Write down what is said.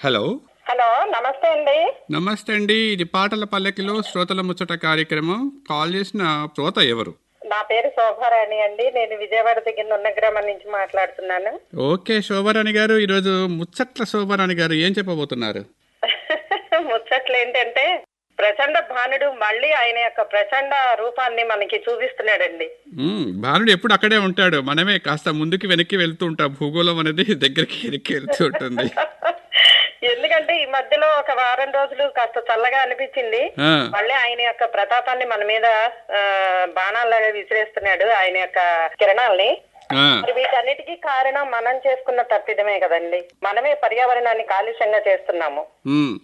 Hello hello నమస్తే అండి నమస్తే అండి ఇది పాటల పల్లకిలో శ్రోతల ముచ్చట కార్యక్రమం కాల్ చేసిన శ్రోత ఎవరు నా పేరు శోభారాణి అండి నేను విజయవాడ దగ్గర ఉన్న గ్రామం నుంచి మాట్లాడుతున్నాను ఓకే శోభారాణి గారు ఈరోజు ముచ్చట్ల శోభారాణి గారు ఏం చెప్పబోతున్నారు ముచ్చట్లు ఏంటంటే ప్రచండ భానుడు మళ్ళీ ఆయన యొక్క ప్రచండ రూపాన్ని మనకి చూపిస్తున్నాడండి మ్మ్, బాలుడు ఎప్పుడు అక్కడే ఉంటాడు మనమే కాస్త ముందుకి వెనక్కి వెళ్తూ ఉంటాం భూగోళం అనేది దగ్గరికి వెనక్కి వెళ్తూ ఉంటుంది ఎందుకంటే ఈ మధ్యలో ఒక వారం రోజులు కాస్త చల్లగా అనిపించింది ఆ, మళ్ళీ ఆయన యొక్క ప్రతాపాన్ని మన మీద ఆ, బాణాల్లాగా విసిరేస్తున్నాడు ఆయన యొక్క కిరణాల్ని ఆ, మరి వీటన్నిటికీ కారణం మనం చేసుకున్న తప్పిదమే కదండి మనమే పర్యావరణాన్ని కాలుష్యంగా చేస్తున్నాము మ్మ్.